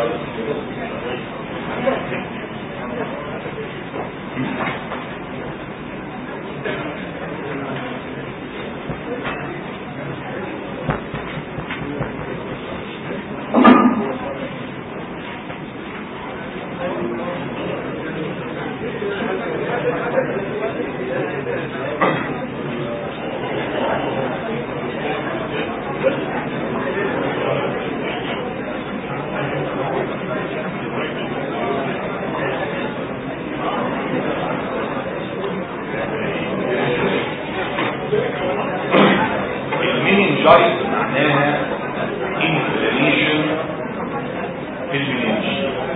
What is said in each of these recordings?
المننجايز معناها inflammation في المننج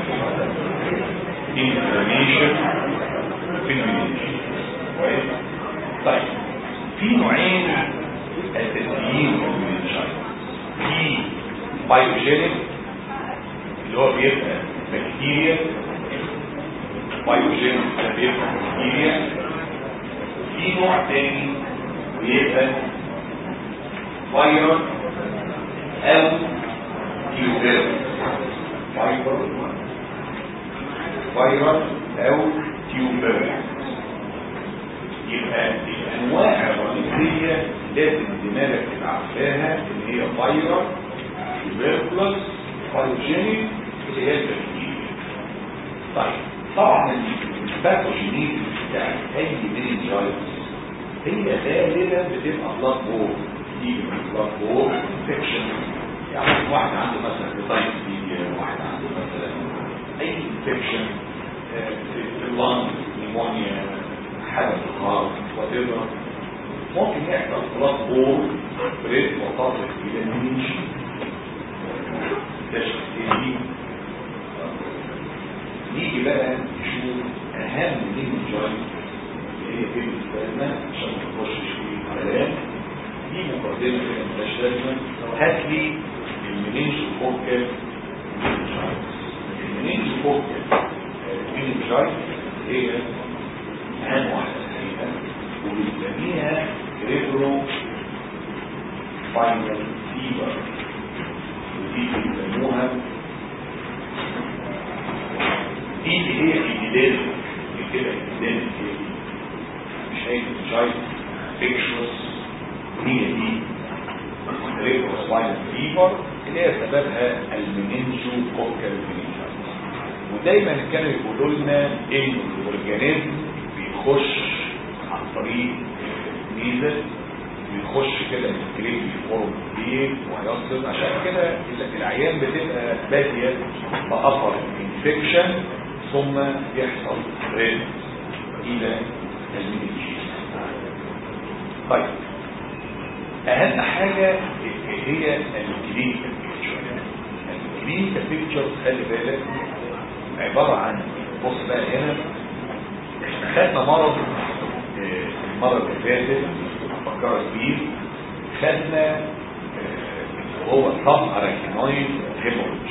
inflammation في المننج كويس طيب في نوعين اساسيين من المننجايز في بايوجينيك اللي هو بيبقى بكتيريا بايوجينيك ده بيبقى بكتيريا في نوع تاني بيبقى فيروس او تيوبيرس فيروس فيروس او تيوبيرس يبقى الانواع الرئيسيه لازم دماغك تبقى عارفاها ان هي فيروس تيوبيركلوس فايوجينيك اللي هي البكتيريا طيب طبعا الباثوجينيك بتاع اي مننجايتس هي غالبا بتبقى بلاد بور دي بلاد بور انفكشن يعني واحد عنده مثلا هيباتايتس بي واحد عنده مثلا اي انفكشن في اللنج نيمونيا حاجه في الهارت وات ممكن يحصل بلاد بور بريد وتصل الى النيش تشخيصي نيجي بقى نشوف اهم من الجوينت هي بالنسبه لنا عشان ما نخشش في كلام دي مقدمه كده ملهاش لازمه هات لي المنينج فوكال المنينج فوكال منينجايت هي اهم واحده فيها وبنسميها ريبرو فاينل فيبر ودي بيسموها دي اللي هي ايديدال كده ايديدال مش هي جاي فيكشوس هي دي ريبروس فاينل فيبر اللي هي سببها المننجو كوكال مننجايتس ودايما كانوا يقولوا لنا ان الاورجانيزم بيخش عن طريق ميزه بيخش كده من الكريم بيفورم كبير وهيصل عشان كده العيان بتبقى باديه بأثر انفكشن ثم يحصل ريد الى المنجيز طيب اهم حاجه هي الكلينيكال بيكتشر الكلينيكال بيكتشر خلي بالك عباره عن بص بقى هنا احنا خدنا مرض المره اللي فاتت افكرك بيه خدنا اللي هو الطب اراكينويد هيموريدج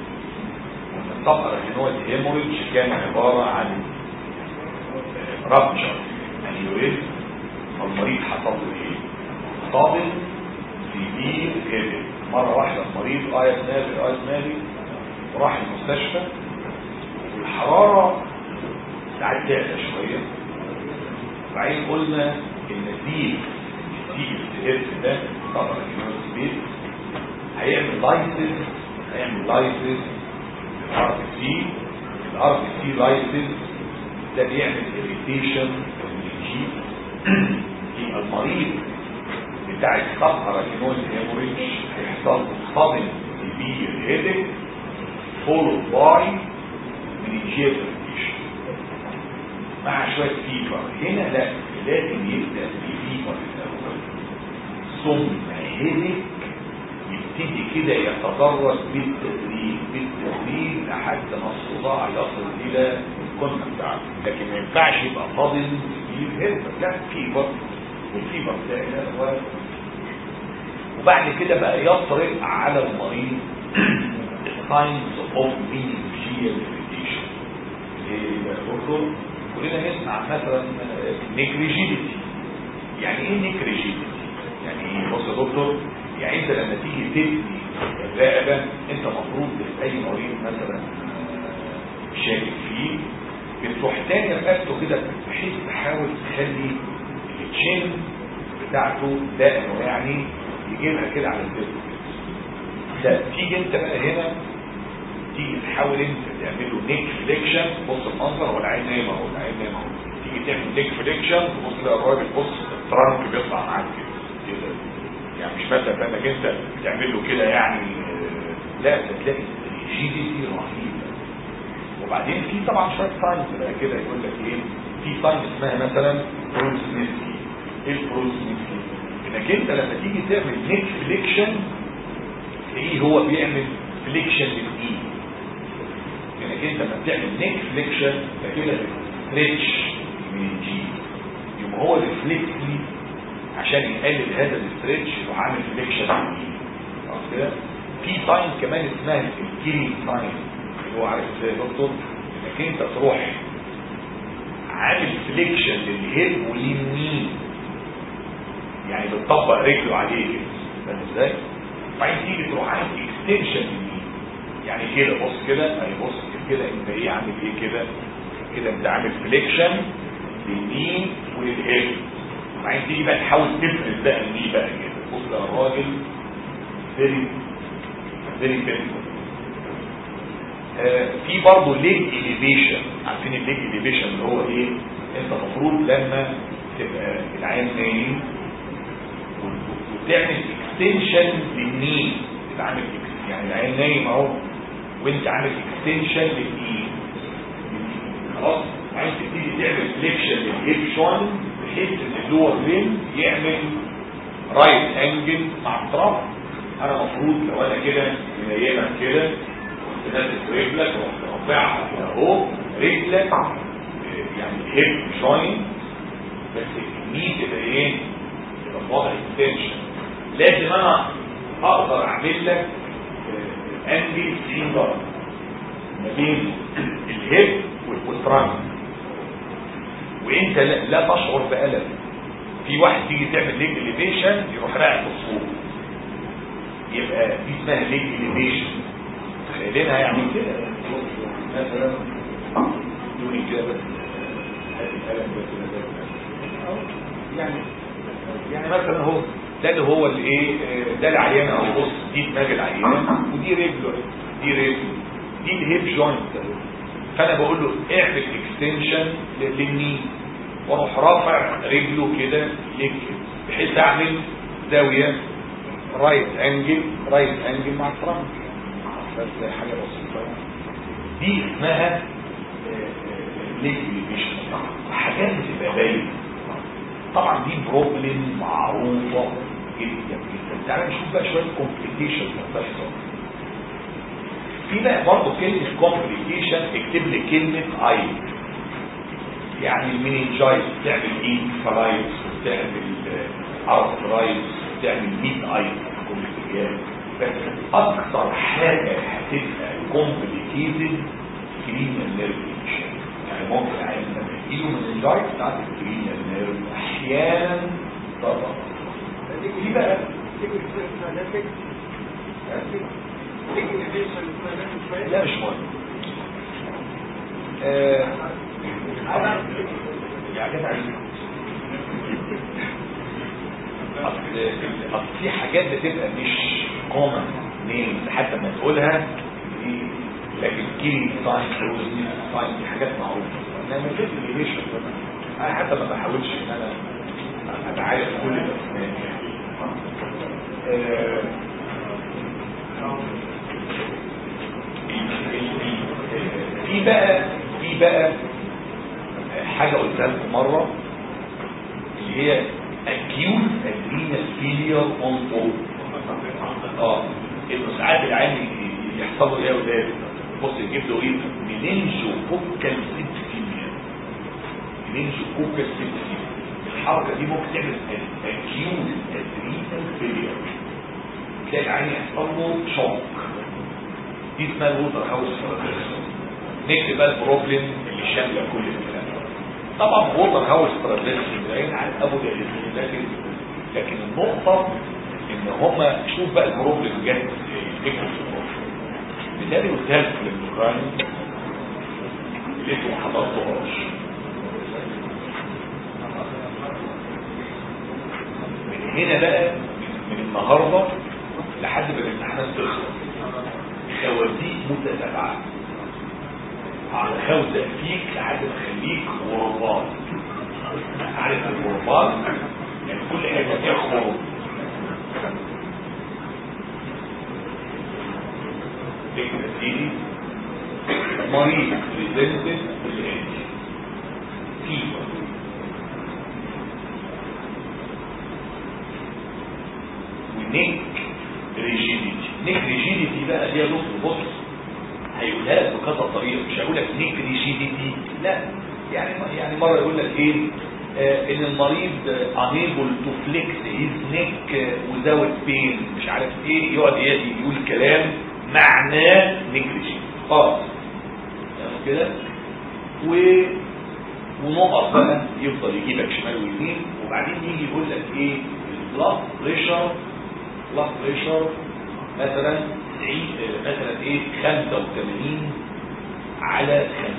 الطب اراكينويد هيموريدج كان عباره عن رابتشر انيوريزم المريض حصل له ايه؟ صابل في دي كده مره واحده المريض ايه مالي ايه مالي وراح المستشفى والحراره ساعات تعلى شويه بعدين قلنا ان دي دي الهيرت ده طبعا السبيس هيعمل لايسيس هيعمل لايسيس الار بي سي الار بي سي لايسيس ده بيعمل اريتيشن للجي يبقى المريض بتاع الصفحة رينوز هيموريج هيحصل صدم كبير هيدك فولو باي منيجيال اريتيشن مع شوية فيبر هنا لا لازم يبدأ بفيبر الأول ثم هيدك يبتدي كده يتدرج بالتدريج بالتدريج لحد ما الصداع يصل الى القمه بتاعته لكن ما ينفعش يبقى فاضل كبير هيبر لا فيبر والفيبر ده الى وبعد كده بقى يطرق على المريض signs of meningeal irritation ايه دكتور كلنا نسمع مثلا نيكريجيديتي يعني ايه نيكريجيديتي يعني ايه بص يا دكتور يعني انت لما تيجي تبني الرقبه انت مفروض اي مريض مثلا شاكك فيه بتروح تاني رقبته كده بحيث تحاول تخلي التشين بتاعته دائما يعني يجيبها كده على البيت لا تيجي انت بقى هنا تيجي تحاول انت تعمل له نيك فليكشن بص المنظر هو العين نايمه اهو العين نايمه اهو تيجي تعمل نيك فليكشن تبص تلاقي الراجل بص الترنك بيطلع معاك كده كده يعني مش مثلا انك انت بتعمل له كده يعني لا تلاقي الريجيديتي رهيبه وبعدين في طبعا شويه ساينس بقى كده يقول لك ايه في ساينس اسمها مثلا بروزنسكي ايه البروزنسكي انك انت لما تيجي تعمل نيك فليكشن تلاقيه هو بيعمل فليكشن للايد انك انت لما بتعمل نيك فليكشن فكده ستريتش من الجي يبقى هو ريفلكسلي عشان يقلل هذا الاستريتش يروح عامل فليكشن للايد خلاص كده في ساين كمان اسمها الكيري ساين اللي هو عارف ازاي يا دكتور انك انت تروح عامل فليكشن للهيد واليمين يعني بتطبق رجله عليه كده فاهم ازاي؟ وبعدين تيجي تروح عامل اكستنشن لليمين يعني كده بص كده اهي بص كده انت ايه عامل ايه كده كده انت عامل فليكشن لليمين وللهيد وبعدين تيجي بقى تحاول تفرد بقى الني بقى كده بص ده الراجل فيري فيري فيري في برضه ليج اليفيشن عارفين الليج اليفيشن اللي هو ايه انت المفروض لما تبقى العين نايم وتعمل اكستنشن للني تبقى عامل يعني العين نايم اهو وانت عامل اكستنشن للني خلاص عايز تبتدي تعمل فليكشن للهيب جوين بحيث ان اللور لين يعمل رايت انجل مع الطرف انا المفروض لو انا كده منيمك كده تنزل رجلك ورفعها كده اهو رجلك يعني هيب جوين بس الني تبقى ايه؟ تبقى في وضع اكستنشن لازم انا اقدر اعمل لك انجل 90 درجه ما بين الهيب والترانك وانت لا, لا تشعر بألم في واحد تيجي تعمل ليج اليفيشن يروح رايح بالصوت يبقى دي اسمها ليج اليفيشن تخيلينها يعني كده مثلا دوني كده بس الالم بس يعني يعني مثلا هو ده اللي هو الايه ده العيان اهو بص دي دماغ العيان ودي رجله دي رجله دي الهيب جوينت فانا بقول له اعمل اكستنشن للني واروح رافع رجله كده ليك بحيث اعمل زاويه رايت انجل رايت انجل مع الفرنك بس حاجه بسيطه دي اسمها ليك ليفيشن حاجات بتبقى باينه طبعا دي بروبلم معروفه جدا جدا تعالى نشوف بقى شويه كومبليكيشن بتحصل في بقى برضه كلمه كومبليكيشن اكتب لي كلمه اي يعني المينينجايت تعمل ايه فرايتس وتعمل ارثرايتس وتعمل ميت اي كومبليكيشن بس اكثر حاجه هتبقى كومبليكيتد كرينال نيرف يعني ممكن عايز لما يجيله مننجايت بتاعت الكرينال نيرف احيانا طبعا دي بقى لا مش مهم آه يا جدع اصل اصل في حاجات بتبقى مش كومن نيم حتى ما تقولها دي لكن كيري ساين روزي ساين دي حاجات معروفه انما مش اللي ليش انا حتى ما بحاولش ان انا اتعايش كل الاسماء آه في بقى في بقى حاجة قلتها لكم مرة اللي هي acute adrenal failure on all اه انه ساعات العين يحصل له ايه يا ولاد بص يجيب له ايه مننجو كوكال سيبسيميا مننجو كوكال سيبسيميا الحركة دي ممكن تعمل acute adrenal failure تلاقي العين يحصل له شوك دي اسمها الوتر هاوس نكتب بقى البروبلم اللي شامله كل الكلام طبعا ووتر هاوس ترانزكشن بعيد عن ابو جهل لكن لكن النقطه ان هما شوف بقى البروبلم جت اكتب في البروبلم تاني قلتها لكم في الاندوكراين اللي انتوا ما حضرتوهاش من هنا بقى من النهارده لحد ما الامتحانات تخلص خوازيق متتابعه على خوزة فيك لحد ما اخليك غربان عارف الغربان يعني كل حاجه فيها خروج فكرة سيدي مريض بريزنتد بالانجي فيبر ونيك ريجيديتي نيك ريجيديتي بقى دي نص بص هيقولها لك بكذا طريقه مش هيقول لك نيك ريجيديتي لا يعني يعني مره يقول لك ايه آه ان المريض unable to flex his neck without pain مش عارف ايه يقعد يقول كلام معناه نيجريجي خلاص يعني كده و ونقط بقى يفضل يجيبك شمال ويمين وبعدين يجي يقول لك ايه البلاد بريشر بلاد بريشر مثلا 90 مثلا ايه 85 على 50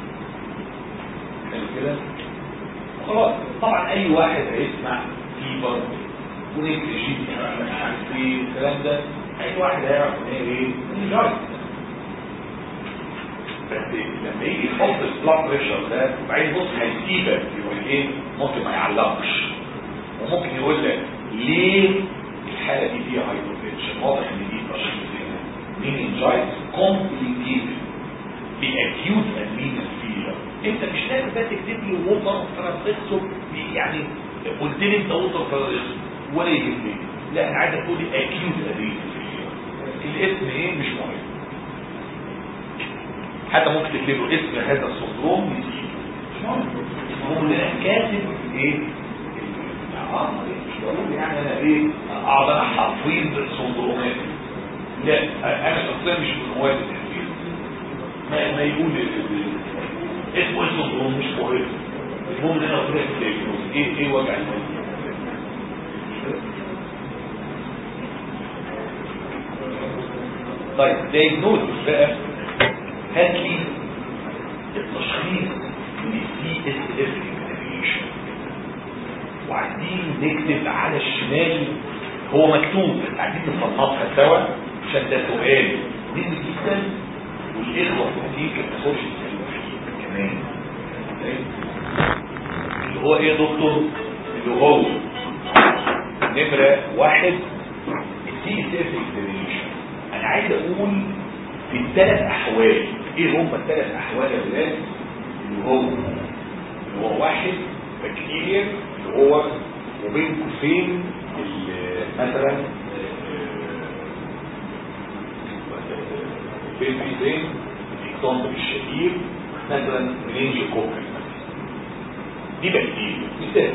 حلو كده خلاص طبعا اي واحد هيسمع فيبر ونيجريجي مش عارف ايه الكلام ده اي واحد هيعرف ان هي ايه انجايز بس لما يجي يحط البلاد بريشر ده وبعدين بص هيسيبك يقول ايه ممكن ما يعلقش وممكن يقول لك ليه الحاله دي فيها هايبرتنشن واضح ان دي تشخيص هنا مين انجايز كومبليكيتد باكيوت انيميا فيلر انت مش لازم بقى تكتب لي ووتر فرانسيسو يعني قلت لي انت ووتر فرانسيسو ولا يهمني لا انا عايزك تقول لي اكيوت انيميا الاسم ايه مش مهم حتى ممكن تكتب له اسم هذا السندروم نسيبه مش مهم المهم ان انا كاتب ايه اه مش بقول يعني انا ايه اقعد انا حافظ السندرومات لا انا شخصيا مش من هواة التحفيظ ما ما يقول اسمه ايه السندروم مش مهم المهم ان انا قلت لك ايه ايه وجع المهم طيب دايجنوزس بقى هات لي التشخيص للسي اس اف اكزامينيشن وعايزين نكتب على الشمال هو مكتوب بس عايزين نفصصها سوا عشان ده سؤال مهم جدا والاخوه الكتير ما تاخدش يسالوا فيه كمان اللي هو ايه يا دكتور؟ اللي هو نمره واحد السي اس اف اكزامينيشن انا عايز اقول في الثلاث احوال ايه هم الثلاث احوال يا ولاد اللي هو اللي هو واحد بكتيريا اللي هو وبين قوسين مثلا بين قوسين الاكزامبل الشهير مثلا منينجي كوكل دي بكتيريا مثال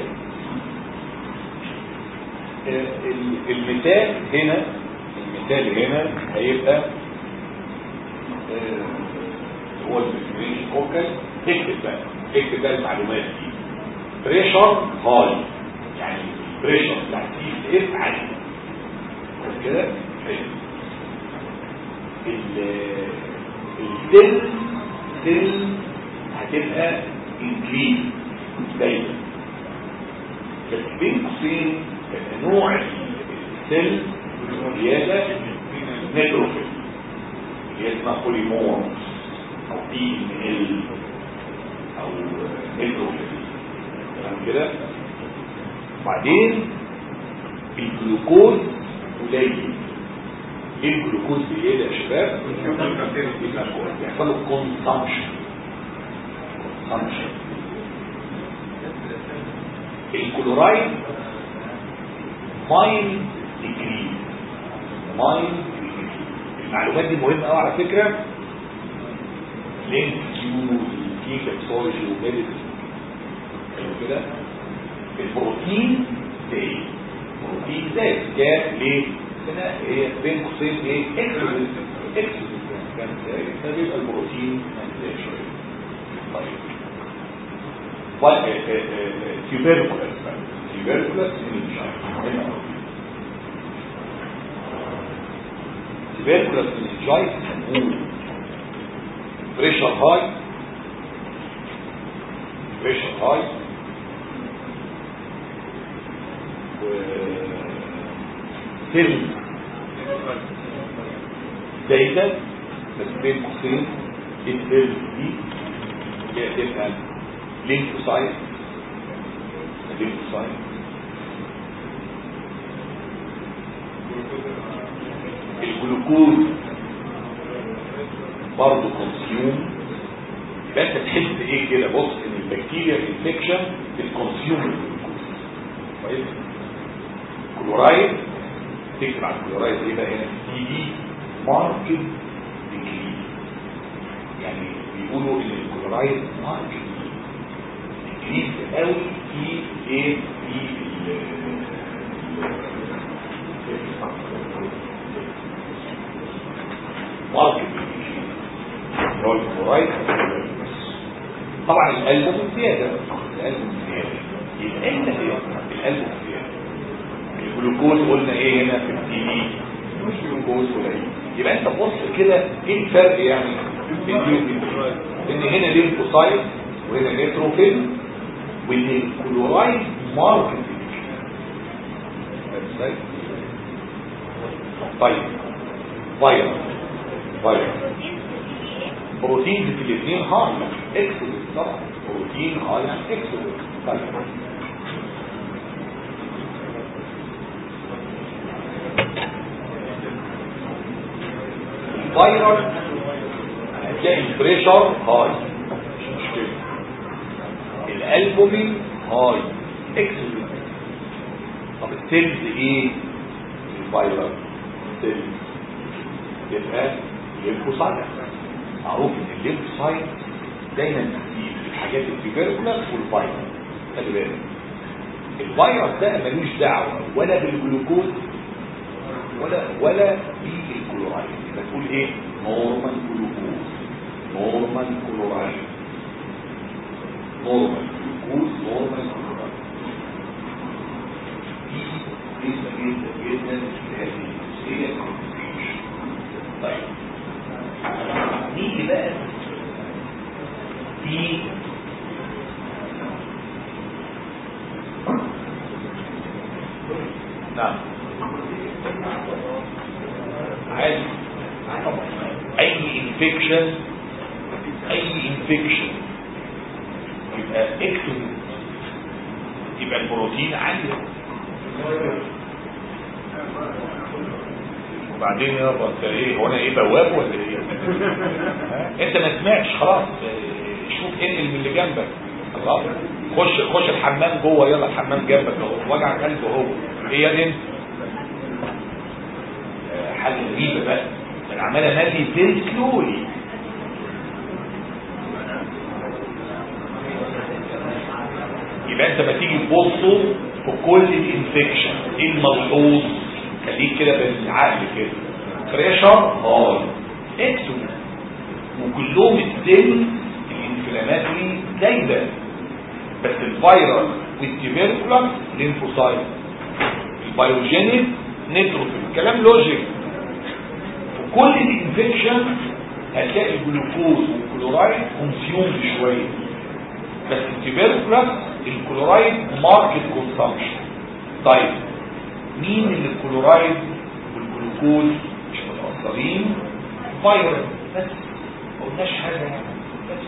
المثال هنا المثال هنا هيبقى آه هو البريش كوكس اكتب بقى اكتب بقى المعلومات دي بريشر هاي يعني بريشر بتاع سي اف عالي كده السيل سيل هتبقى انكريز دايما بس بين قوسين نوع السيل زيادة نيتروفيل اللي اسمها بوليمورز او بي ان ال او نيتروفيل تمام كده بعدين الجلوكوز قليل ايه الجلوكوز زيادة يا شباب؟ بيحصل له كونسامشن كونسامشن الكلورايد ماين ديجري ماين المعلومات دي مهمه قوي على فكره لينك كيو كي كابسولوجي وميديسن كده البروتين زي بروتين زي كام ليه؟ هنا هي بين قوسين ايه؟ اكسودس اكسودس كان ده بيبقى البروتين زي شويه طيب تيوبركولاس تيوبركولاس تيوبركولاس منجايت هنقول بريشر هاي بريشر هاي و فيلم زايدة بس بين قوسين الفيلم دي اللي هي تبقى لينفوسايت الليمفوسايت الجلوكوز برضه كونسيوم يبقى انت تحس ايه كده بص ان البكتيريا انفكشن بتكونسيوم الجلوكوز كويس كلورايد تكتب على الكلورايد ايه بقى هنا تي دي ماركت ديكري يعني بيقولوا ان الكلورايد ماركت ديكريز قوي في ايه في ماركت اللي هو الكلورايد طبعا القلب زياده القلب زياده يبقى انت القلب زياده الجلوكوز قلنا ايه هنا في التي دي مش جلوكوز قليل يبقى انت بص كده ايه الفرق يعني بين دي وبين دي ان هنا ليمفوسايت وهنا نيتروفيل وان الكلورايد ماركت ازاي طيب فايروس فايروس بروتين في الاثنين هاي اكسلنت طبعا بروتين هاي اكسلنت طيب الفيروس هتلاقي البريشر هاي مش مشكله الالبومين هاي اكسلنت طب السيلز ايه الفيروس سيلز يبقى ليمفوسايت معروف ان الليمفوسايت دايما في الحاجات التيبركولاس والفيروس خلي بالك الفيروس ده ملوش دعوه ولا بالجلوكوز ولا ولا بالكلورايد يبقى تقول ايه نورمال جلوكوز نورمال كلورايد نورمال جلوكوز نورمال كلورايد دي مهمه جدا جدا في هذه الجزئيه طيب نيجي بقى في نعم عادي اي انفكشن اي انفكشن يبقى اكتب يبقى البروتين عالي وبعدين يابا انت ايه هو انا ايه بواب ولا ايه انت ما سمعتش خلاص شوف انقل من اللي جنبك خلاص خش خش الحمام جوه يلا الحمام جنبك اهو وجع قلبه هو ايه يا بنت حاجه غريبه بقى انا عمال املي فيري سلولي يبقى انت ما تيجي تبصوا في كل الانفكشن ايه الملحوظ خليك كده بالعقل كده بريشر هاي اكسون وكلهم السن الانفلاماتوري زايده بس الفيروس والتيبركولاس لينفوسايت البيوجينيك نيتروفيل كلام لوجيك في كل الانفكشن هتلاقي الجلوكوز والكلورايد كونسيومد شويه بس التيبركولاس الكلورايد ماركت كونسامشن طيب مين اللي الكلورايد والجلوكوز مش متأثرين فيروس بس ما قلناش حاجه يعني بس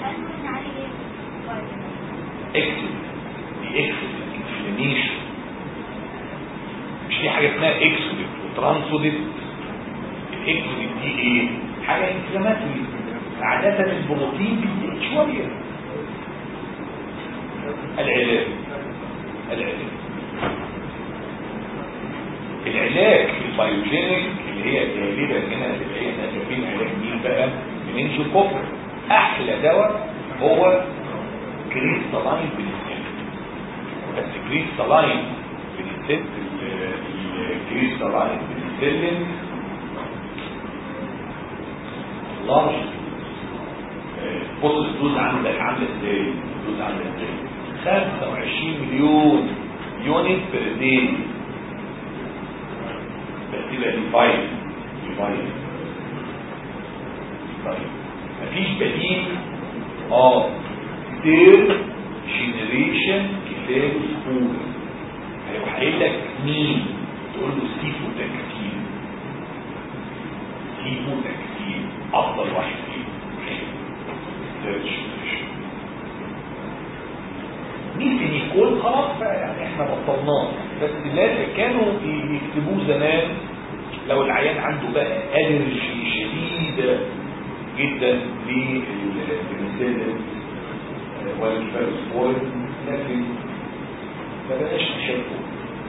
اكسل دي اكسل انفلاميشن مش في حاجه اسمها اكسوديت وترانسوديت الاكسوديت دي ايه حاجه انفلاماتوري عاده البروتين بيزيد شويه العلاج العلاج العلاج البيوجينيك اللي هي غالبا هنا هتبقى احنا شايفين علاج مين بقى منينجو كوبر احلى دواء هو كريستالاين بنسلين بس كريستالاين بنسلين الكريستالاين بنسلين لارج بص الدوز عندك عامله ازاي الدوز عامله ازاي 25 مليون يونت بير داي بس تبقى ديفاين ديفاين طيب مفيش بديل اه ثيرد جنريشن كفايه سكول هيبقى قايل لك مين تقول له سيفو تكتيل سيفو تكتيل افضل واحد فيهم ثيرد جنريشن ممكن يكون خلاص بقى يعني احنا بطلناه بس لازم كانوا يكتبوه زمان لو العيان عنده بقى الرجي شديده جدا للبنسلين والفيروسبورين لكن ما بقاش نشوفه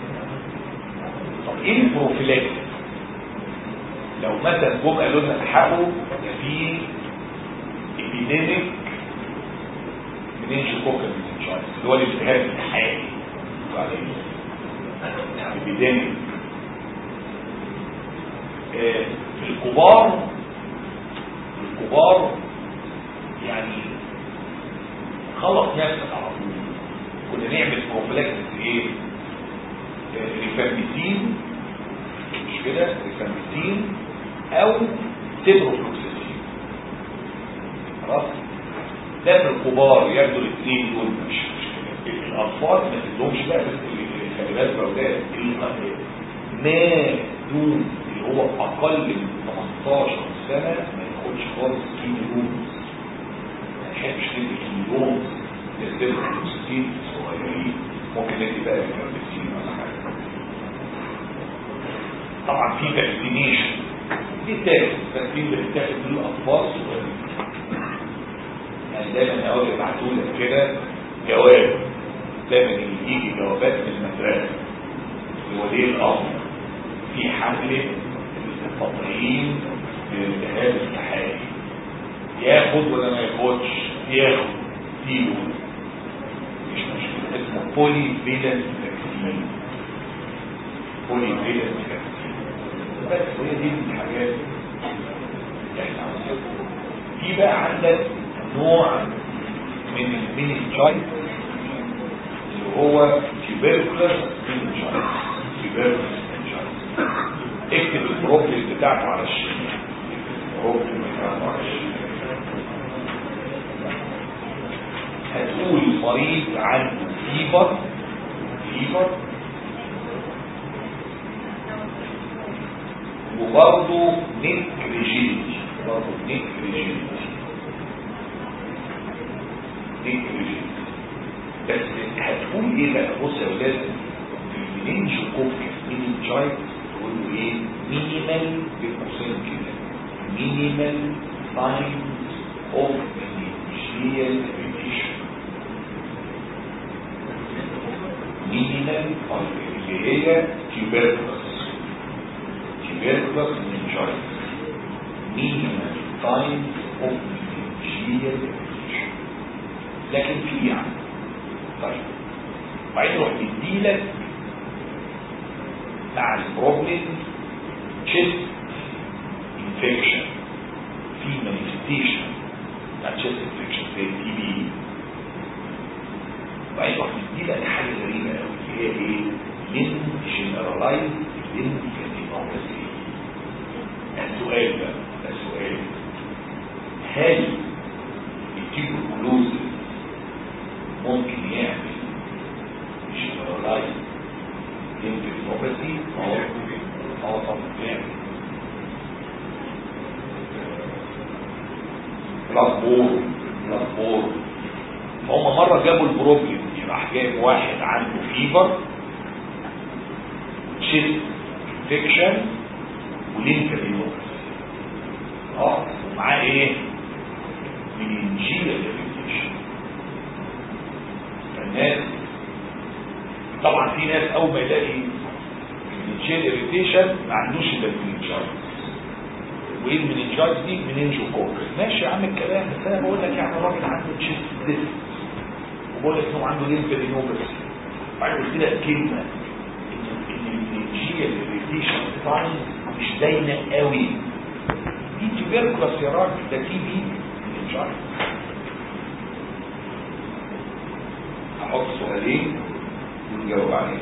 طب ايه البروفيلاكس لو مثلا جم قالوا لنا الحقوا ده في ابيديميك منينجوكوكال منينجايتس اللي هو الالتهاب الحالي ابيديميك في الكبار الكبار يعني خلص نفسك على طول كنا نعمل بروفلاكسس ايه ريفامبيسين مش كده ريفامبيسين او تيبروفلوكسيسين خلاص ده في الكبار ياخدوا الاثنين دول مش مشكله الاطفال ما تدهمش بقى بس خلي بالك لو ده ما دون اللي هو اقل من 18 سنه ما ياخدش خالص كيلو ما تحبش تدي كيلو للسيرفر صغيرين ممكن ندي بقى الكاربسين ولا حاجه طبعا في فاكسينيشن دي تاخد التكفين اللي بتاخد للاطفال صغيرين يعني دايما اول يبعتوا لك كده جواب دايما يجي جوابات من المدرسه لولي الامر في حمله التطعيم للالتهاب السحابي ياخد ولا ما ياخدش ياخد كيلو مش مشكله اسمه بولي فيلنس فاكسين بولي فيلنس فاكسين بس هي دي من الحاجات اللي احنا عاوزينها في بقى عندك نوع من المينينجايت اللي هو تيبركلس مينينجايت تيبركلس مينينجايت اكتب البروبلم بتاعته على الشمال البروبلم بتاعته على الشمال هتقول مريض عنده فيبر فيبر وبرضه نيك ريجيدي برضه نيك ريجيدي نيك ريجيدي بس هتقول ايه بقى بص يا ولاد المنينجو كوكس منينجايت تقول له ايه مينيمال بالقوسين كده مينيمال ساينز اوف منينجيال ريليشن مينيمال اللي هي تيبركلس تيبركلس منينجايت مينيمال ساينز اوف منينجيال ريليشن لكن في يعني طيب وبعدين يروح يديلك مع البروبلم chest infection في manifestation بتاع chest infection زي التي بي وبعدين يروح يديلك حاجه غريبه قوي اللي هي ايه؟ لين جنرالايز لين كاتيجوري السؤال ده السؤال هل التيبروكلوز ممكن يعمل جنرالايز لينكوباسي اه اه طبعا بيعمل بلاسبور بلاسبور فهم مرة جابوا البروبلم راح جايب واحد عنده فيبر تشيست انفكشن ولينكابينوباسي اه ومعاه ايه؟ مننجيال اريتيشن فالناس طبعا في ناس اول ما يلاقي مننجيال اريتيشن ما عندوش الا المننجايتس وايه المننجايتس دي مننجو كوكس ماشي يا عم الكلام بس انا بقول لك يعني الراجل عنده تشيست ديس وبقول لك انه عنده لينفادينوباسي بعدين قلت لك كلمه ان المننجيال اريتيشن ساين مش باينه قوي دي تيبركلس يا راجل ده تي بي مننجايتس احط سؤالين ونجاوب عليه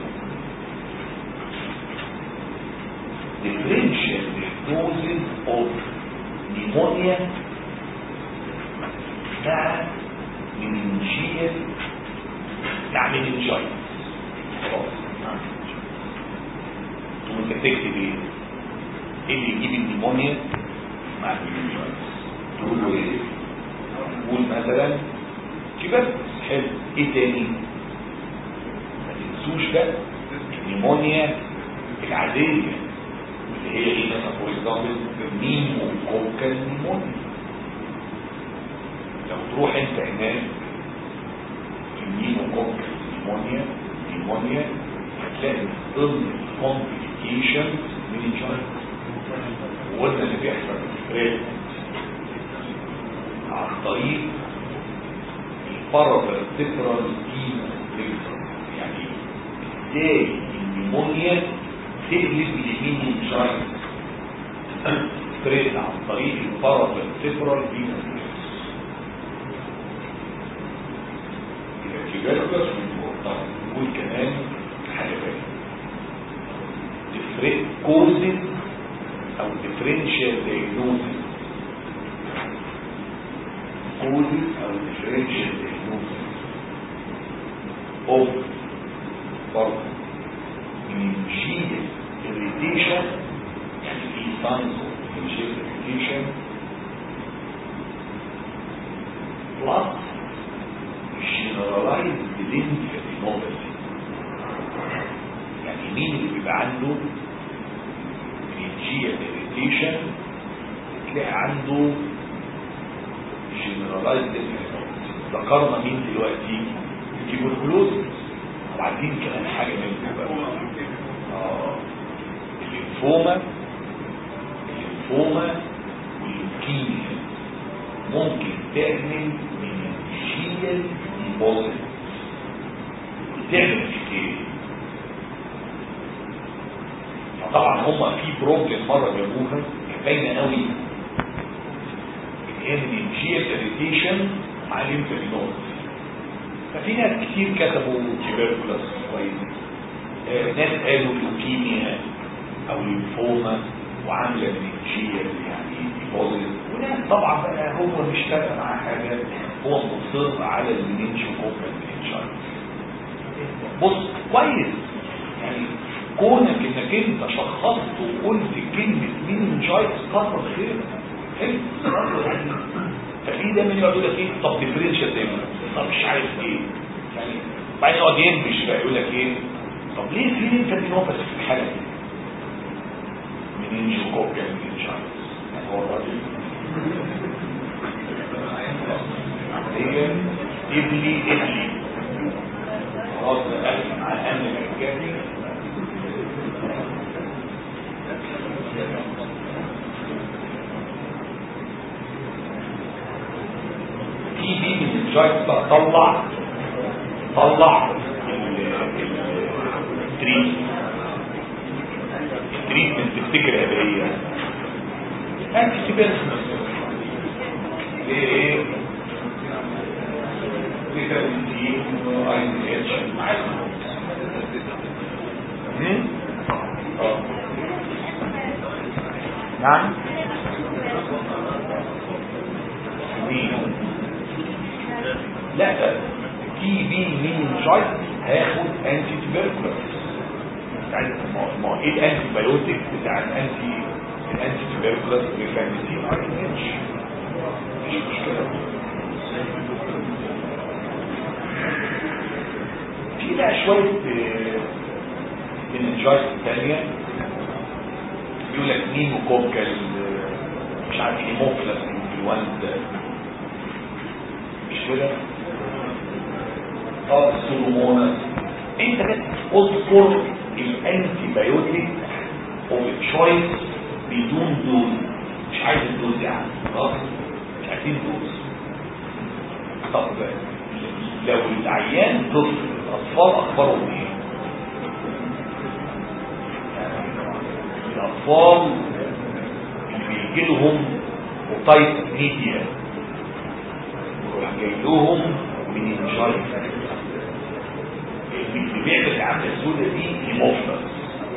differential diagnosis of pneumonia مع مننجية مع مننجايت خلاص ثم انت تكتب ايه؟ ايه اللي يجيب النيمونيا مع المننجايت تقول له ايه؟ قول مثلا كبر حلو ايه تاني؟ ما تنسوش بقى النيمونيا العادية اللي هي ايه مثلا فور اكزامبل نيمو كوكا نيمونيا لو تروح انت هناك النيمو كوكا نيمونيا نيمونيا هتلاقي من ضمن الكومبليكيشن من الجاينت وقلنا اللي بيحصل في عن طريق البارافيرتيبرال يعني ازاي النيمونيا تقلب اليمين الجاينت ستريت عن طريق البارافيرتيبرال فينس يبقى نقول كمان حاجة تانية تفرق كوزن او ديفرنشال دايجنوزن كوزن او ديفرنشال دايجنوزن اوف برضه منجيل irritation يعني في signs of منجيل irritation plus generalized lymphadenopathy يعني مين اللي بيبقى عنده منجيل irritation تلاقي عنده generalized lymphadenopathy ذكرنا مين دلوقتي التيبركلوزس وبعدين كمان حاجة منه بقى آه. الليمفوما الليمفوما والليوكيميا ممكن تعمل منجيال ديبوزيت تعمل ايه فطبعا هما في بروبلم مره جابوها كانت باينه قوي ان هي منجيال اريتيشن مع الليمفادينوز ففي ناس كتير كتبوا تيبركولاس كويس آه ناس قالوا لوكيميا او ليمفوما وعامله مننجيه يعني ديبوزيت وناس طبعا بقى هو مش فارقه معاه حاجه هو مصر على المننجيو كوكا المننجايتس بص كويس يعني كونك انك انت شخصت وقلت كلمه مننجايتس كتر خير حلو يعني ففي دايما يقعد يقول لك ايه طب ديفرنشال دايما طب مش عارف ايه يعني بعدين يقعد ينبش بقى يقول لك ايه طب ليه في ليمفادينوباثي في الحاله دي منين شكوك يعني منين شايف يعني هو الراجل هي ابلي ابلي خلاص بقى مع امن الحاجات في دي من الجايت بقى طلع طلع التريت التريتمنت تفتكر هذا ايه انتي سيبيرسنس ايه فيتامين دي اين اتش نعم مين لا تي بي مين جايت هياخد انتي تبركلوز ما هو ايه الانتي بايوتيك بتاع الانتي الانتي تبركلوز ريفاميسين ار ان اتش مش مشكله في بقى شويه الانجايت الثانيه يقول لك نيموكوكال مش عارف هيموفلس انفلونزا مش كده اه السلمونس انت بس اذكر الانتي بايوتيك اوف تشويس بدون دوز مش عايز الدوز يعني خلاص مش عايزين دوز طب لو العيان طفل الاطفال اخبارهم ايه الاطفال اللي بيجي لهم اوتايت ميديا يروح جاي لهم من الجايت اللي بيعمل العمله السوداء دي هيموفلس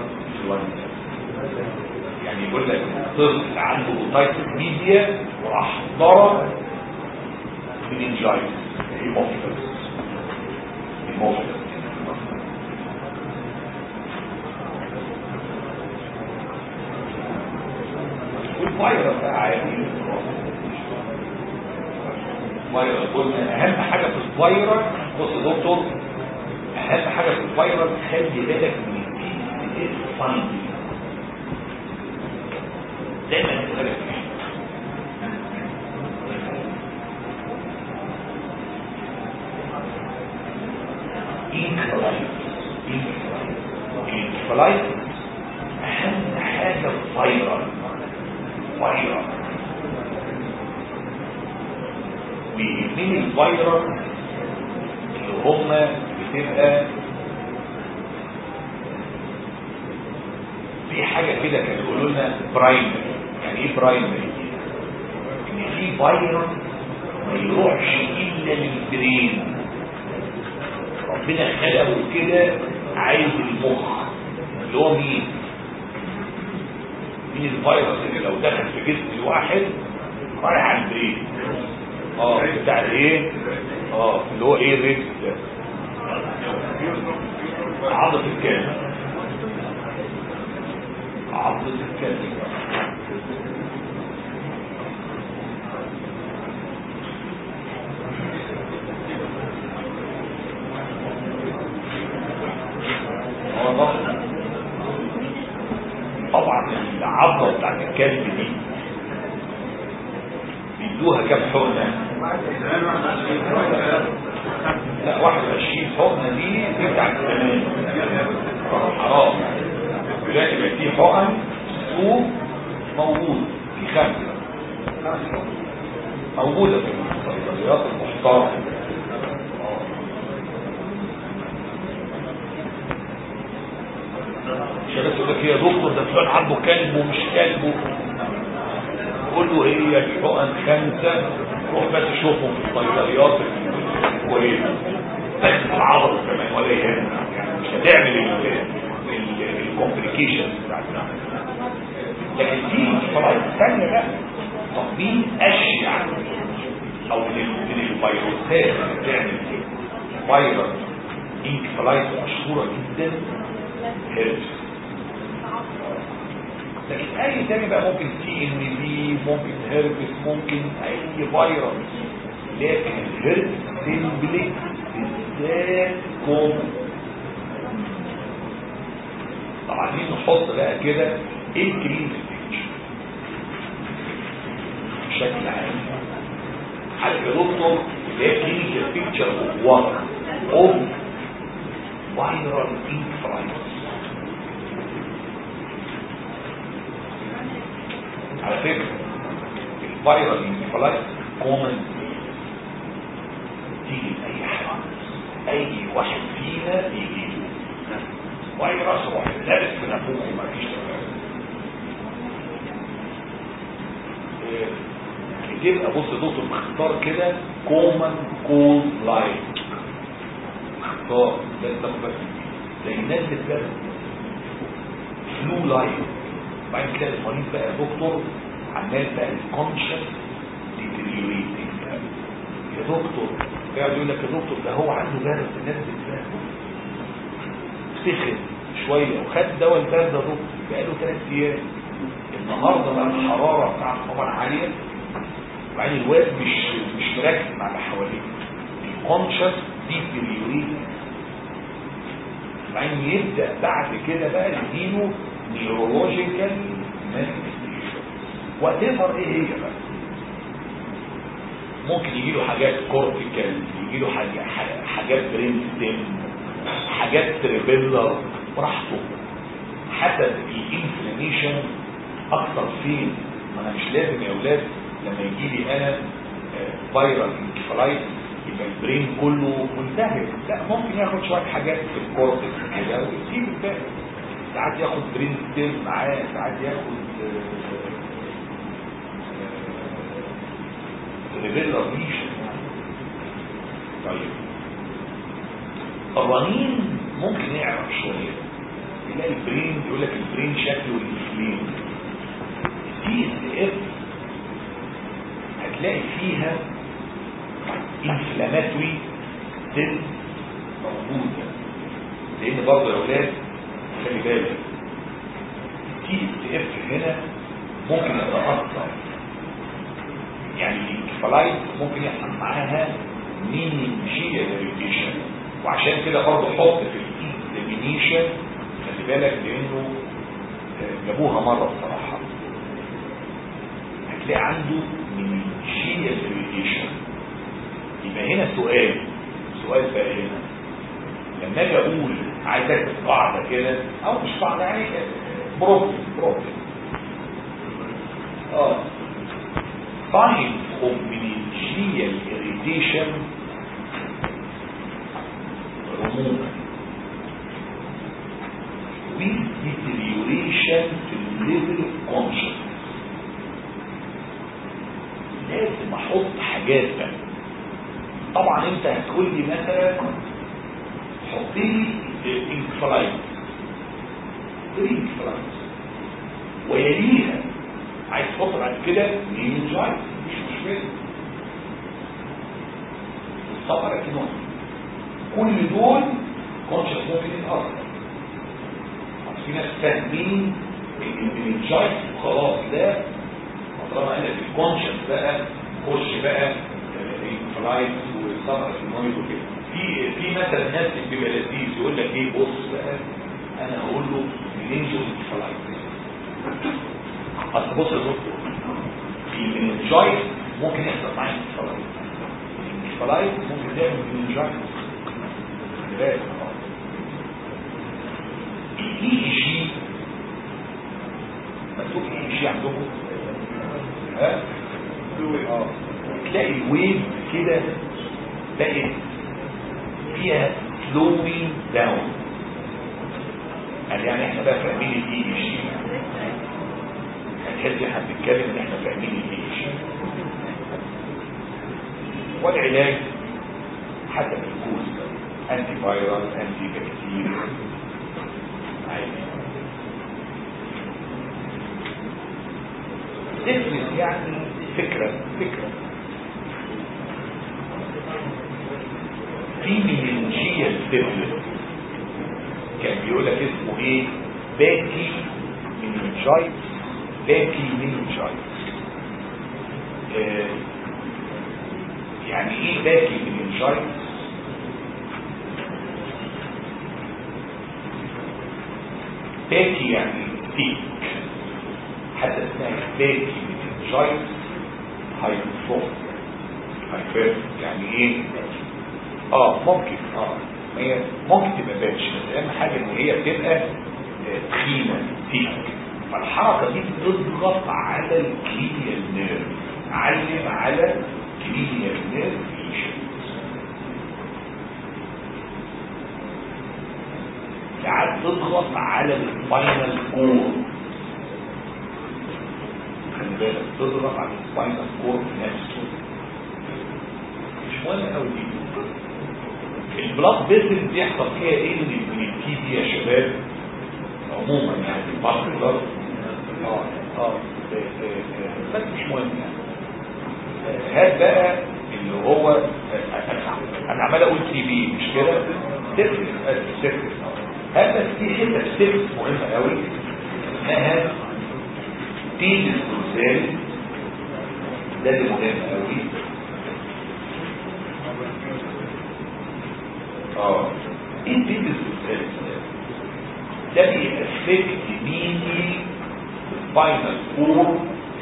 يعني يقول لك طفل عنده اوتايت ميديا وراح ضرب مننجايتس هيموفيلس هيموفيلس والفيروس بقى عادي فيروس قلنا اهم حاجه في الفيروس بص يا دكتور اهم حاجه في الفيروس خلي بالك من البي ساين دايما تخلي انكفلايت اهم حاجه الفيروس فيروس بيهمني الفيروس اللي هم بتبقى في حاجة كده كانوا يقولوا لنا برايمري يعني ايه برايمري؟ ان في فيروس ما يروحش الا للبرين ربنا خلقه كده عايز المخ اللي هو مين؟ مين الفيروس اللي لو دخل في جسم الواحد رايح على البرين اه بتاع الايه اه اللي هو ايه الريد ده عضة الكلب عضة الكلب طبعا العضة بتاعت الكلب دي بيدوها كام حقنة لا 21 حقنة دي دي بتاعت الزمان حرام دلوقتي بقى في حقن سوق موجود في خمسة موجودة في الصيدليات المحترمة مش بس يقول لك يا دكتور ده فلان عنده كلب ومش كلب قول له هي الحقن خمسة روح بس شوفهم في الصيدليات كويسة بس العضل كمان ولا يهمك مش هتعمل الكومبليكيشنز بتاعتنا لكن في فوائد ثانية بقى طب مين اشيع او من من الفيروسات اللي بتعمل فيروس انكفلايت مشهورة جدا هيربس لكن اي تاني بقى ممكن تي ان بي ممكن هيربس ممكن اي فيروس لكن الهيربس سيمبلي بالذات كومن طبعا عايزين نحط بقى كده ايه الكلينيكال بيكتشر بشكل عام عارف يا دكتور اللي هي كلينيكال بيكتشر اوف وات اوف فايرال انفرايتس على فكرة الفيرال انفلايت كومن تيجي لأي حد أي واحد فينا يجي فيروس واحد لابس في نافوخه ما فيش تبقى بص دكتور مختار كده كومن كول لايت مختار ده تاخد زي الناس بتبرد فلو لايت بعدين تلاقي المريض بقى يا دكتور عمال بقى الكونشس ديتريوريتنج يا دكتور قاعد يقول لك يا دكتور ده هو عنده برد الناس بتبرد سخن شويه وخد دواء البرد ده دكتور بقاله ثلاث ايام النهارده بقى الحراره بتاعته طبعا عاليه وبعدين الواد مش مش مركز مع اللي حواليه الكونشس ديتريوريتنج بعدين يبدا بعد كده بقى يديله نيورولوجيكال مانيفستيشن وات ايفر ايه هي بقى ممكن يجي له حاجات كورتيكال يجي له حاجة حاجات برين ستيم حاجات تريبيلر براحته حسب الانفلاميشن اكتر فين ما انا مش لازم يا اولاد لما يجي لي انا فيرال انكفالايت يبقى البرين كله ملتهب لا ممكن ياخد شويه حاجات في الكورتكس كده ويسيب الباقي ساعات ياخد برين ستيل معاه ساعات ياخد ريفيلا ريشن طيب الرنين ممكن يعرف شويه يلاقي البرين يقول لك البرين شكله الانفلين دي اس اف هتلاقي فيها انفلاماتوري سيل موجوده لان برضه يا اولاد خلي بالك تي اف هنا ممكن يتاثر يعني الانكفالايت ممكن يحصل معاها مينينجيال اريتيشن وعشان كده برضه حط في الاكزامينيشن خلي بالك لانه جابوها مره بصراحه هتلاقي عنده مينينجيال اريتيشن يبقى هنا سؤال سؤال بقى هنا لما اجي اقول عايز اكتب قاعده كده او مش قاعده يعني بروبلم بروبلم اه type of meningeal irritation عموما with deterioration في level of consciousness لازم احط حاجات بقى طبعا انت هتقول لي مثلا حط لي الانكفلايت الانكفلايت ويليها عايز تحط بعد كده مينجايت مش مشكله الصبر اكيد كل دول كونشس ممكن يتاثر في ناس فاهمين ان المينجايت خلاص ده طالما انا في الكونشس بقى خش بقى الانفلايت والصبر المونيت وكده في في مثلا ناس بيبقى لذيذ يقول لك ايه بص بقى انا هقول له منينجو انفلايت اصل بص يا دكتور في المنجايت ممكن يحصل معايا انفلايت الانفلايت ممكن تعمل منجايت بالك الاي جي مكتوب اي جي عندكم ها اه تلاقي الويف كده بقت فيها slowing down قال يعني احنا بقى فاهمين الاي جي هتحس احنا بنتكلم ان احنا فاهمين الاي جي والعلاج حسب الكوز انتي فايروس انتي بكتيريا عادي تفلس يعني فكرة فكرة في مننجية التفلس كان بيقول لك اسمه ايه باكي مننجايت باكي مننجايت آه يعني ايه باكي مننجايت باكي يعني بيك حتى اسمها باكي مننجايت هايبوفون هايبوفون يعني ايه اه ممكن اه هي ممكن تبقى باتش بس اهم حاجه ان هي تبقى تخينه تيك فالحركه دي بتضغط على الكلينيال نيرف علم على كلينيال نيرف ساعات تضغط على السباينال كور خلي بالك تضغط على السباينال كور نفسه مش مهم قوي دي البلاد فيسل بيحصل فيها ايه من الكي دي يا شباب عموما يعني بعض البلاد اه اه بس مش مهم يعني هات بقى اللي هو انا عمال اقول تي بي مش كده سيرفس سيرفس هات بس في حته سيرفس مهمه قوي اسمها تيجي الكونسيل ده اللي مهم قوي اه ايه البيبس ده بيأفكت مينلي السباينال كور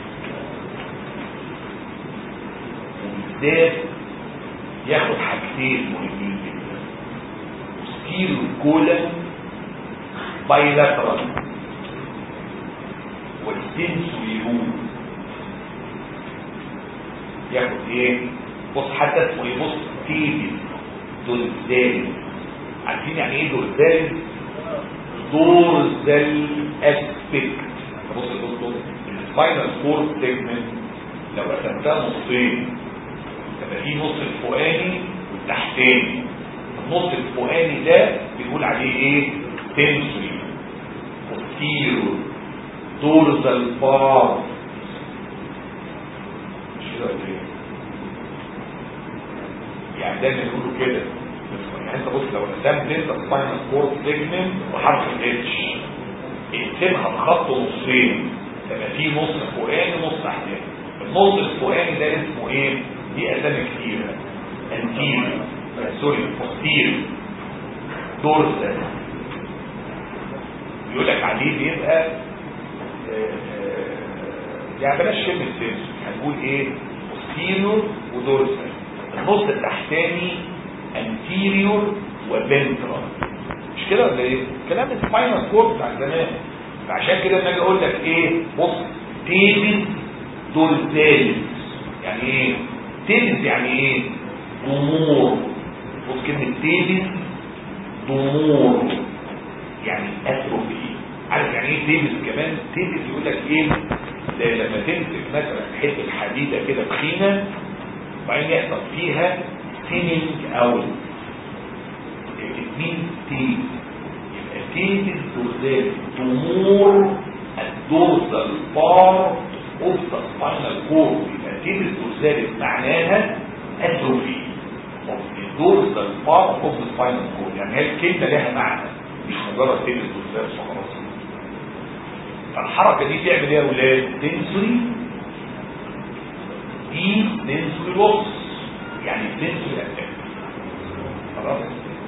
وبالذات ياخد حاجتين مهمين جدا ستيل الكولا بايلاترال والسنسوري رول ياخد ايه بص حتى اسمه ايه بص تيبس دورزال عارفين يعني ايه دورزال دورزال اسبكت بص يا دكتور السباينال كورد سيجمنت لو قسمتها نصين يبقى في نص الفوقاني والتحتاني النص الفوقاني ده بنقول عليه ايه سنسوري posterior دورزال بار مش كده ولا ايه يعني دايما يقولوا كده يعني انت بص لو رسمت انت سباينال كورد سيجمنت وحرف الاتش اقسمها بخط نصين يبقى في نص فوقاني ونص تحتاني النص الفوقاني ده اسمه ايه؟ دي اسامي كتيره انتير سوري بوستير دورسال يقول لك عليه بيبقى يعني بلاش كلمه سينس هنقول ايه بوستيريور ودورسال النص التحتاني انتيريور وفنترال مش كده ولا ايه كلام السباينال كورد بتاع زمان فعشان كده لما اجي اقول لك ايه بص تيبس دورسالس يعني ايه تيبس يعني ايه ضمور بص كلمه تيبس ضمور يعني اتروفي عارف يعني ايه تيبس كمان تيبس يقول لك ايه زي لما تمسك مثلا حته حديده كده تخينه وبعدين يحصل فيها سيننج اوت مين تيبس يبقى تيبس دورزال ضمور الدورزال بار اوف ذا سباينال كورد يبقى تيبس دورزال معناها اتروفي الدورزال بار اوف ذا سباينال كورد يعني هي الكلمه لها معنى مش مجرد تيبس دورزال وخلاص فالحركه دي تعمل ايه يا اولاد سنسوري دي سنسوري لوس يعني سنسوري اتاك خلاص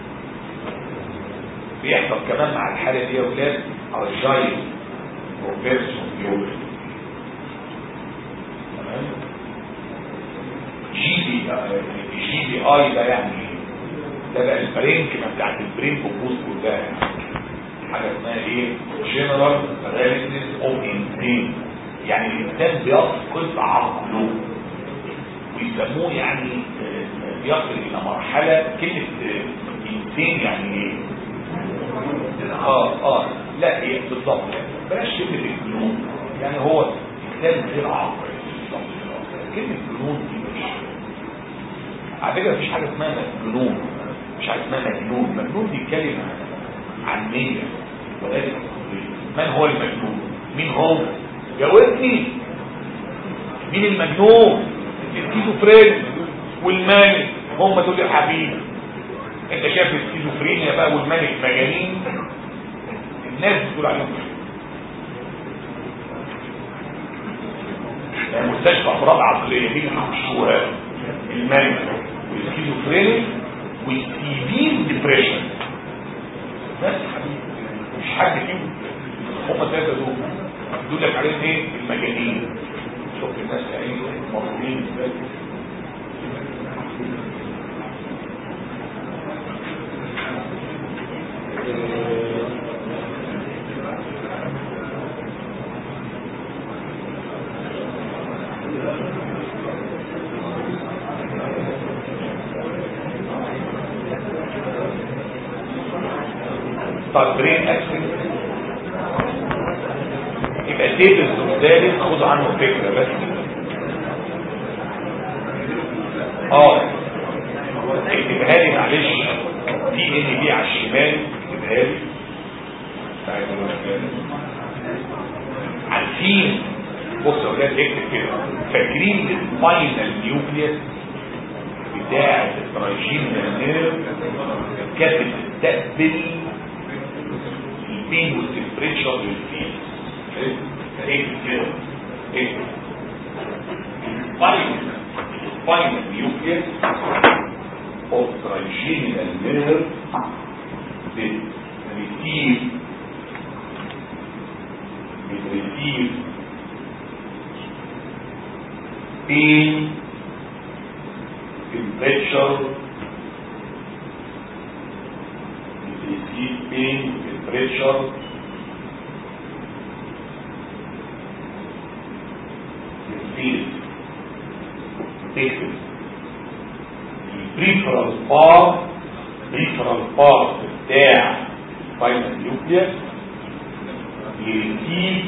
بيحصل كمان مع الحاله دي يا اولاد ارجايل بروفيسور يوبل تمام جي بي جي بي اي ده يعني ده بقى البرينك بتاعت البرين بوبوز كلها يعني حاجه اسمها ايه جنرال باراليسيس اوف انسين يعني الانسان بيفقد عقله ويسموه يعني بيصل الى مرحله كلمه انسين يعني ايه اه اه لا هي بالظبط بلاش كلمه الجنون يعني هو انسان غير عاقل كلمه جنون دي مش على فكره مفيش حاجه اسمها جنون مش حاجه اسمها مجنون مجنون دي كلمه عاميه ولكن من هو المجنون مين هو جاوبني مين المجنون السكيزوفرين والماني هم دول يا حبيبي انت شايف السكيزوفرينيا بقى والماني مجانين الناس بتقول عليهم يعني مستشفى امراض عقليه دي بيخشوها الماني والسكيزوفرينيا والسيفير ديبريشن بس حبيبي مش حد فيهم هم ثلاثه دول دول لك عليهم ايه المجانين شوف الناس ايه مضمونين ازاي طب برين اكسن يبقى تيب الزلزال خدوا عنه فكرة بس اه اكتبها لي معلش دي ان دي على الشمال اكتبها لي عارفين بص يا ولاد اكتب كده فاكرين الفاينل نيوكليس بتاع التراجين نيرف كانت بتستقبل البين والتمبريتشر للفيل ايه كده ايه الفاينل الفاينل نيوكليس اوف تراجينال نيرف بتريتيف بتريتيف بين temperature receive pain temperature feel تكتب البريفرال بار بريفرال بار بتاع فاينل نيوكليس يريسيف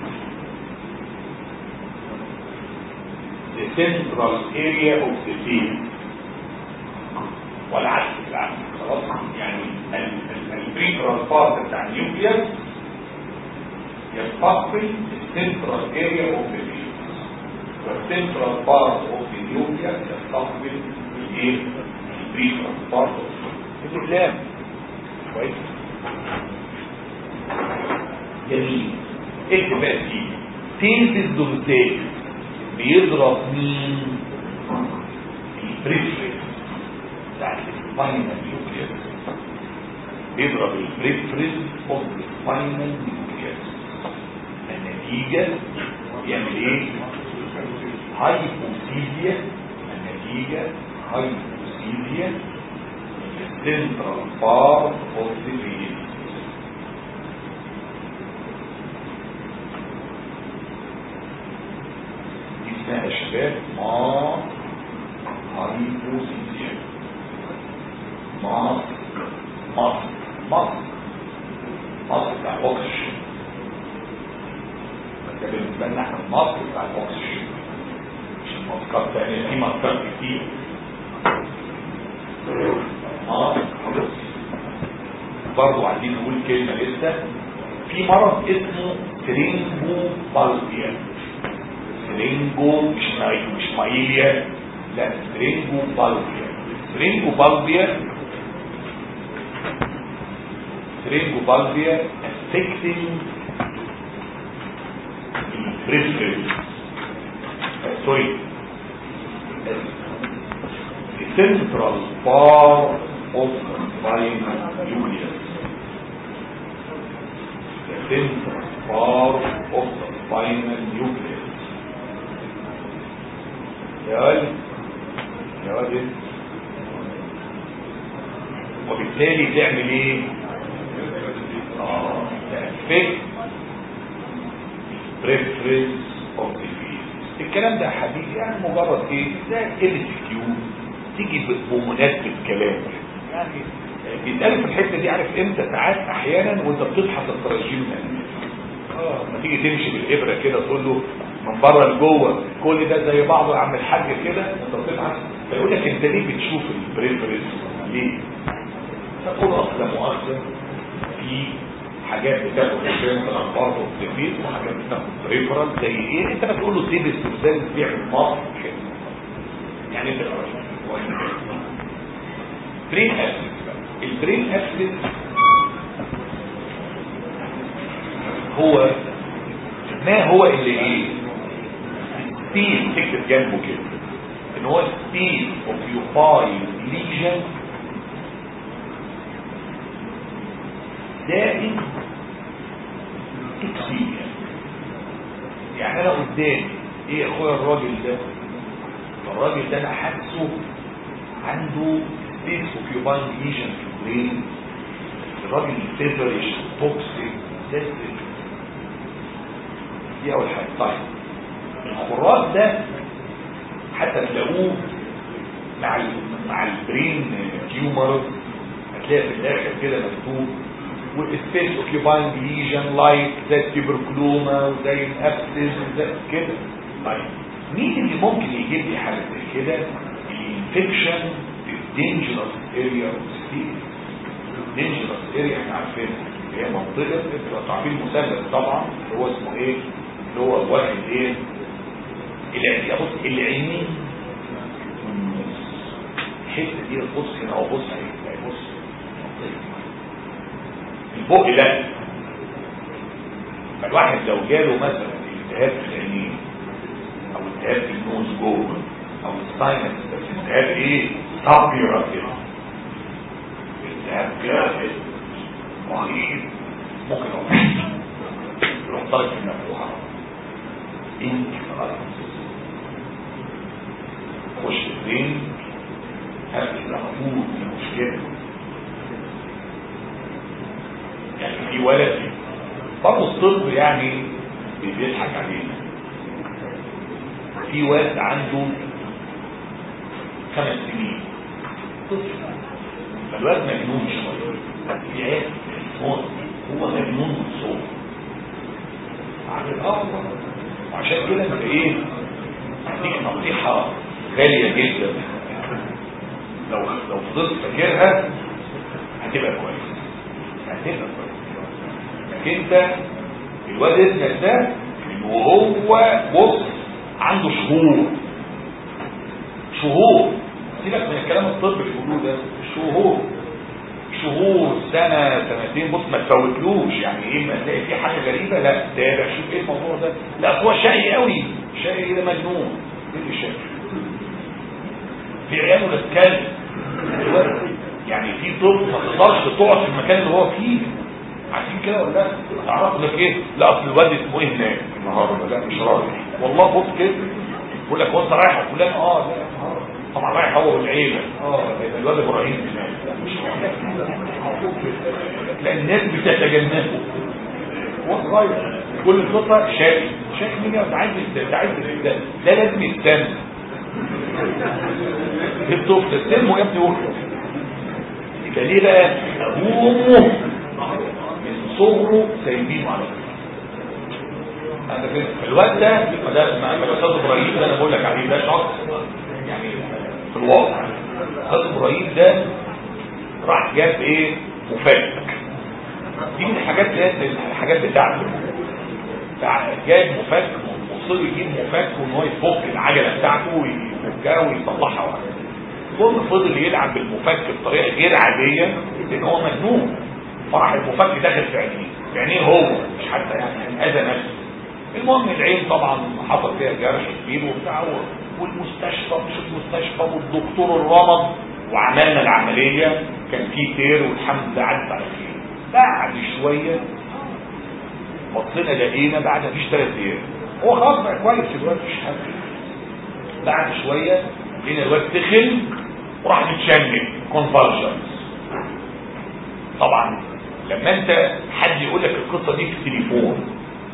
the central area of the field والعكس العكس خلاص يعني البريفرال بارت بتاع النيوكليس يستقبل السنترال اريا اوف ذا فيلد والسنترال بارت اوف ذا نيوكليس يستقبل الايه بريفرال برضه الاقلام كويس جميل اكتب بقى دي تنزل دوزتين بيضرب مين البريفرال بتاع الفاينل نيوكليس بيضرب البريفرال اوف الفاينل نيوكليس النتيجة يعمل ايه هايبوسيليا النتيجة هايبوسيليا central part of the vein اسمها شباب ما هايبوسيليا ما مصر مصر مصر بتاع الاكسجين ده بالنسبه لنا احنا مصر بتاع الاكسجين مش المسكر تاني في مسكر كتير اه برضه عايزين نقول كلمه لسه في مرض اسمه سرينجو بالبيا سرينجو مش ماي مش مايليا لا سرينجو بالبيا سرينجو بالبيا سرينجو بالبيا affecting البريسكريت سوري central part of the spinal nucleus. The central part of the spinal nucleus. يا ولد يا ولد وبالتالي تعمل ايه؟ اه تأفكت preference of the field الكلام ده يا حبيبي يعني مجرد ايه؟ زي ال كيو تيجي بمناسبة كلام يعني بيتقال في الحتة دي عارف امتى ساعات احيانا وانت بتبحث التراجيم اه لما تيجي تمشي بالابرة كده تقول له من بره لجوه كل ده زي بعضه يا عم الحاج كده انت بتبحث فيقول لك انت ليه بتشوف البريفرنس ليه؟ تقول اصلا مؤخر في حاجات بتاخد البريفرال برضه بتفيد وحاجات بتاخد بريفرال زي ايه انت بتقول له سيب استخدام بيعمل مصر كده يعني انت برين اسيد البرين اسيد هو ما هو اللي ايه ستيل تكتب جنبه كده ان هو ستيل اوكيوباي ليجن دائم توكسيميا يعني انا قدامي ايه يا اخويا الراجل ده الراجل ده انا حاسه عنده سبيس اوكيوباينج ليجن في البرين الراجل فيفرش توكسيك سيستم دي اول حاجه طيب الخراج ده حتى تلاقوه مع ال مع البرين تيومر هتلاقي في الاخر كده مكتوب والسبيس اوكيوباينج ليجن لايك زي التبركلوما وزي الابسس وزي كده طيب مين اللي ممكن يجيب لي حاجه زي كده الانفكشن في dangerous area of disease dangerous area احنا عارفينها هي منطقه انتوا عارفين المثلث طبعا اللي هو اسمه ايه اللي هو واحد ايه العين بص العينين الحته دي بص هنا اهو بص اهي بص البق لا فالواحد لو جاله مثلا التهاب في العينين او التهاب في النوز جوه او الساينس بس التهاب ايه طبيعة كده التهاب جاهز رهيب ممكن يروح طالب في النفوحة انت خلاص خش الدين هات الأخوه المشكلة يعني في ولد برضه الطب يعني بيضحك علينا في ولد عنده خمس سنين طفل فالواد مجنون شويه في عيال هو هو مجنون من صوت عن الافضل وعشان كده انت ايه هديك نصيحه غاليه جدا لو لو فضلت فاكرها هتبقى كويس هتبقى كويس لكن انت الواد ابنك ده وهو بص عنده شهور شهور سيبك من الكلام الطبي اللي بيقولوه ده شهور شهور سنة سنتين بص ما تفوتلوش يعني ايه ما تلاقي في حاجة غريبة لا تابع شوف ايه الموضوع ده لا هو شقي قوي شقي ده مجنون ايه اللي شقي في عياله بتتكلم يعني في طب ما تقدرش تقعد في المكان اللي هو فيه عارفين كده ولا لا تعرفوا لك ايه لا اصل الواد اسمه ايه هناك النهارده لا مش رايح والله بص كده يقول لك هو انت رايح فلان اه لا طبعا رايح هو والعيله اه الواد ابراهيم هناك لا مش لان الناس بتتجنبه هو صغير كل خطه شايف شايف مين انت عايز انت عايز ده ده لازم يستنى الطفل استلمه يا ابني وخلص يبقى ليه بقى ابوه وامه من صغره سايبينه على كده الواد ده ده مع الاستاذ ابراهيم ده انا بقول لك عليه ده شخص يعني في الواقع الاستاذ ابراهيم ده راح جاب ايه مفك دي من الحاجات اللي الحاجات بتاعته جايب مفك وصل يجيب مفك وان هو يفك العجله بتاعته ويفكها ويصلحها واحده ثم فضل يلعب بالمفك بطريقه غير عاديه لان هو مجنون فراح المفك داخل في عينيه في عينيه هو مش حتى يعني اذى نفسه المهم العين طبعا حصل فيها جرح كبير وبتاع والمستشفى مش المستشفى والدكتور الرمض وعملنا العمليه كان في تير والحمد لله عدت على خير بعد شويه بصينا لقينا بعد مفيش ثلاث ايام هو خلاص بقى كويس الواد مش حاجه بعد شويه لقينا الواد تخن وراح متشنج كونفالجنس طبعا لما انت حد يقول لك القصه دي في التليفون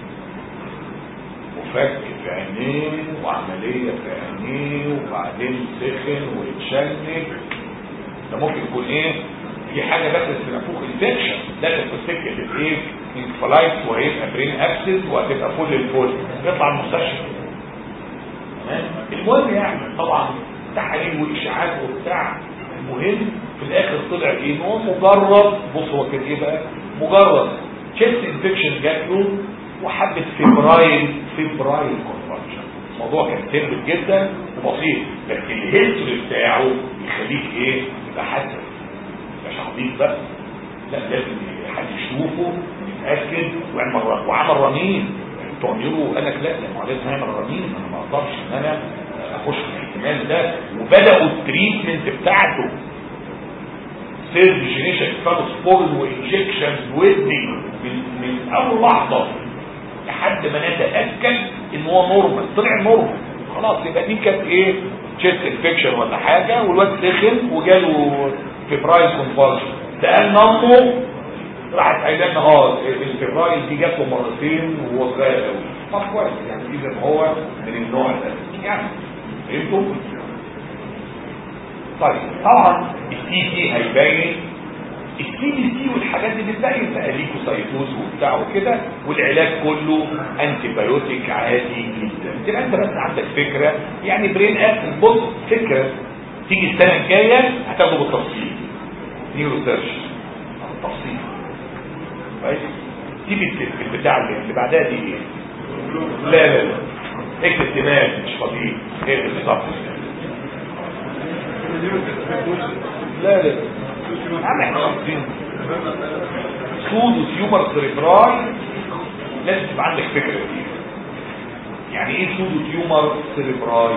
وفك في عينيه وعمليه في عينيه وبعدين سخن واتشنج ده ممكن يكون ايه في حاجه بس في نفوخ انفكشن داخل في سكه الايه انفلايتس وهيبقى برين ابسس وهتبقى فل الفل يطلع المستشفى تمام المهم يعني طبعا تحاليل واشاعات وبتاع المهم في الاخر طلع ايه ان هو مجرد بص هو كان ايه بقى مجرد تشيست انفكشن جات له وحبه فيبرايل فيبرايل كونفرجن الموضوع كان سيمبل جدا وبسيط لكن الهيستوري بتاعه يخليك ايه يبقى حسن مش عبيط بقى لا لازم حد يشوفه يتاكد ويعمل وعمل رنين تعملوا قال لك لا لا لازم نعمل رنين انا ما اقدرش ان انا اخش في الاحتمال ده وبداوا التريتمنت بتاعته سيرد جينيشن فانوسبورن وانجكشن ودي من, من اول لحظه لحد ما نتاكد ان هو نورمال طلع نورمال خلاص يبقى دي كانت ايه تشيست انفكشن ولا حاجه والواد سخن وجاله فيبرايل كونفالجن سالنا امه راحت قايله لنا اه الفيبرايل دي جات له مرتين وهو صغير قوي طب كويس يعني اذا هو من النوع ده يعني فهمتوا؟ طيب طبعا السي سي هيبين السي بي سي والحاجات دي بتبين بقى ليكوسايتوز وبتاع وكده والعلاج كله انتي بايوتيك عادي جدا تبقى انت بس عندك فكره يعني برين اكسس بص فكره تيجي السنه الجايه هتاخده بالتفصيل نيورو سيرش تفصيل كويس تيجي البتاع اللي بعدها دي ايه لا لا لا اكتب دماغ مش فاضيين اكتب بالظبط لا لا عم احنا قاصدين سودو تيومر سيريبراي لازم تبقى عندك فكره فيه يعني ايه سودو تيومر سيريبراي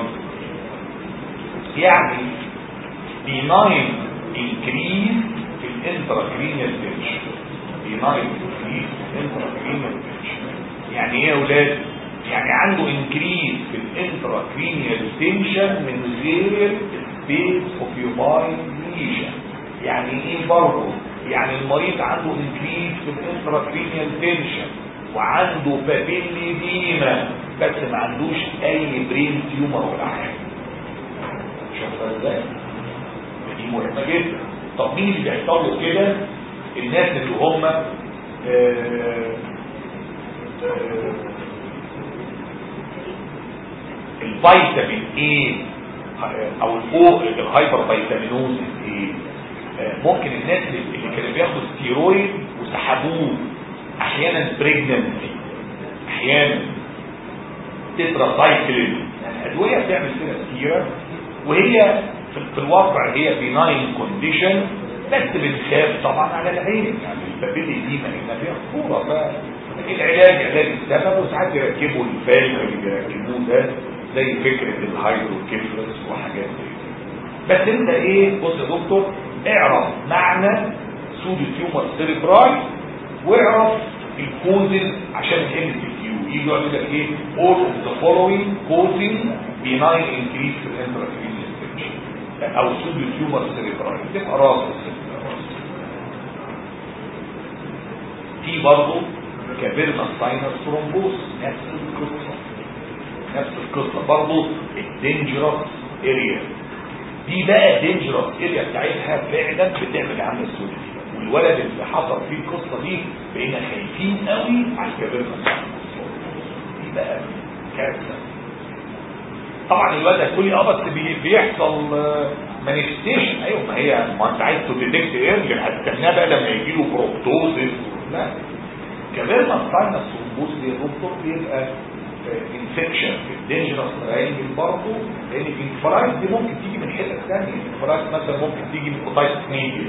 يعني benign increase في الانتراكرينيال تنشن benign increase في الانتراكرينيال تنشن يعني ايه يا اولاد يعني عنده انكريز في الانتراكرينيال تنشن من غير سبيس اوكيوبايد ليجن يعني ايه برضه يعني المريض عنده انكريز في الانتراكرينيال تنشن وعنده بابيلي ديما بس ما عندوش اي برين تيومر ولا حاجه شوف ازاي دي مهمه جدا طب مين اللي بيحصل له كده الناس اللي هم آه آه الفيتامين ايه او الفوق الهايبر فيتامينوز ايه ممكن الناس اللي كانوا بياخدوا ستيرويد وسحبوه احيانا بريجننسي احيانا تترا سايكلين يعني ادويه بتعمل كده كتيره وهي في, في الواقع هي بناين كونديشن بس بنخاف طبعا على العين يعني البابيلي دي ما هنا فيها خطوره فالعلاج علاج السبب وساعات يركبوا الفالف اللي بيركبوه ده زي فكره الهايدروكيفلس وحاجات زي بس انت ايه بص يا دكتور اعرف معنى سودو تيومر سيريبراي واعرف الكوزز عشان الام سي كيو يجي يقول لك ايه all of the following causing benign increase في الانتراكرينال infection او سودو تيومر سيريبراي تبقى راس في برضه كافيرنا ساينس ثرومبوس نفس القصه نفس القصه برضه الدينجرس اريا دي بقى دينجرس اريا بتاعتها فعلا بتعمل عامله السودو والولد اللي حصل فيه القصه دي بقينا خايفين قوي على الكافيرنا ساينس دي بقى كارثه طبعا الولد هتقول لي اه بس بي- بيحصل مانيفستيشن ايوه ما هي ما انت عايز تديتكت ايرلي هتستناه بقى لما يجي له بروبتوزيس لا كمان ما الساينس والبوز دي الدكتور بيبقى انفكشن في الدينجرس تراينجل برضه لان الانفرايز دي ممكن تيجي من حتت ثانيه الانفرايز مثلا ممكن تيجي من اوتايت ميديا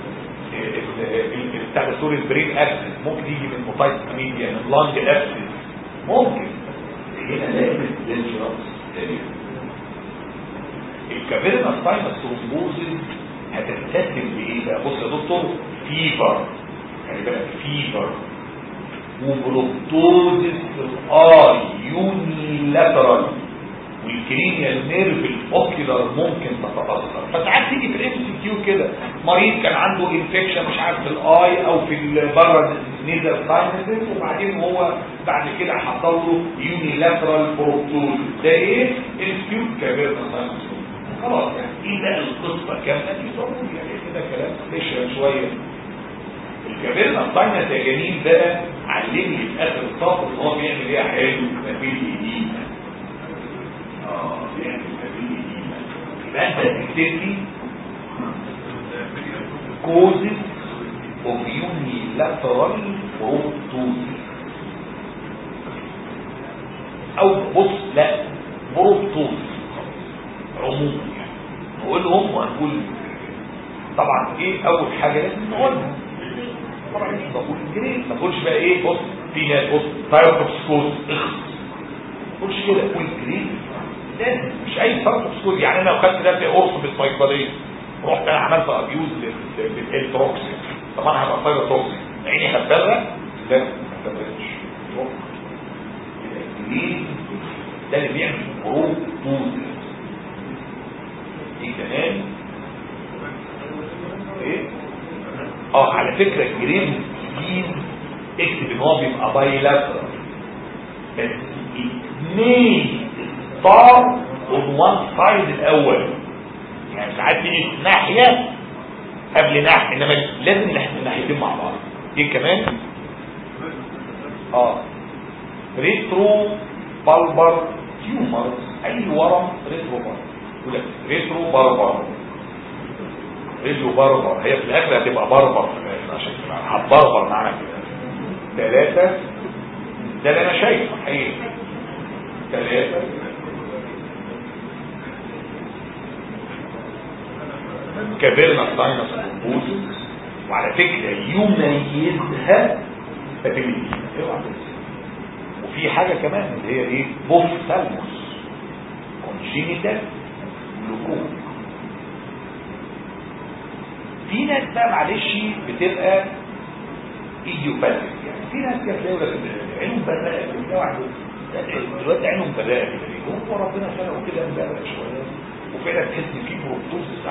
بتاع ده سوري البرين اكسس ممكن تيجي من اوتايت ميديا من لانج اكسس ممكن هنا لازم دينجرس الكافيرنا ساينس ثرومبوزيس هتتسبب بايه بقى بص يا دكتور فيفر خلي بالك فيفر وبروتوزيس في الاي يونيلاترال والكرينيال نيرف الاوكيولار ممكن تتاثر فساعات تيجي في الام سي كيو كده مريض كان عنده انفكشن مش عارف في الاي او في بره نيزل ساينسز وبعدين هو بعد كده حصل له يونيلاترال بروتوز ده ايه الكيوت كافيرنا ساينس خلاص يعني ايه بقى القصه كامله دي ضروري يعني كده كلام سبيشال شويه الكافيرنا ساينس يا جميل بقى علمني في اخر السطر ان هو بيعمل ايه يا حلو مفيش جديد اه بيعمل مفيش جديد يبقى انت تكتب لي causes of unilateral proptosis او بص لا بروبتوزيس عموما يعني نقولهم وهنقول طبعا ايه اول حاجه لازم نقولها طبعا مش بقول جريد ما تقولش بقى ايه بص في ناس بص تايروكسكوز اخ تقولش كده قول جريد لازم مش اي تايروكسكوز يعني انا لو خدت ده في قرص بالصيدليه رحت انا عملت ابيوز للالتروكسين طب انا هبقى تايروكسين عيني هتبرق لا ما هتبرقش الجريد ده اللي بيعمل بروبوزيس ايه كمان ايه اه على فكرة الجرين سكين اكتب ان هو بيبقى بايلاترال بس اثنين ستار اون وان سايد الاول يعني ساعات تيجي ناحية قبل ناحية انما لازم الناحيتين مع بعض ايه كمان اه ريترو بالبر تيومرز اي ورم ريترو بالبر يقول لك ريترو بربر ريترو بربر هي في الاخر هتبقى بربر في الاخر عشان هتبربر معانا كده ثلاثة ده اللي انا شايفه حقيقي ثلاثة كبرنا الساينس والبوزس وعلى فكرة يميزها ابيليتي اوعى تنسى وفي حاجة كمان اللي هي ايه بوفتالموس كونجينيتال لكوم في ناس بقى معلش بتبقى ايديوباثيك يعني في ناس كده تلاقي لك عينهم برقه كده واحد دلوقتي عينهم برقه كده هو ربنا خلقه كده مبرق شويه وفعلا تحس ان في بروتوزس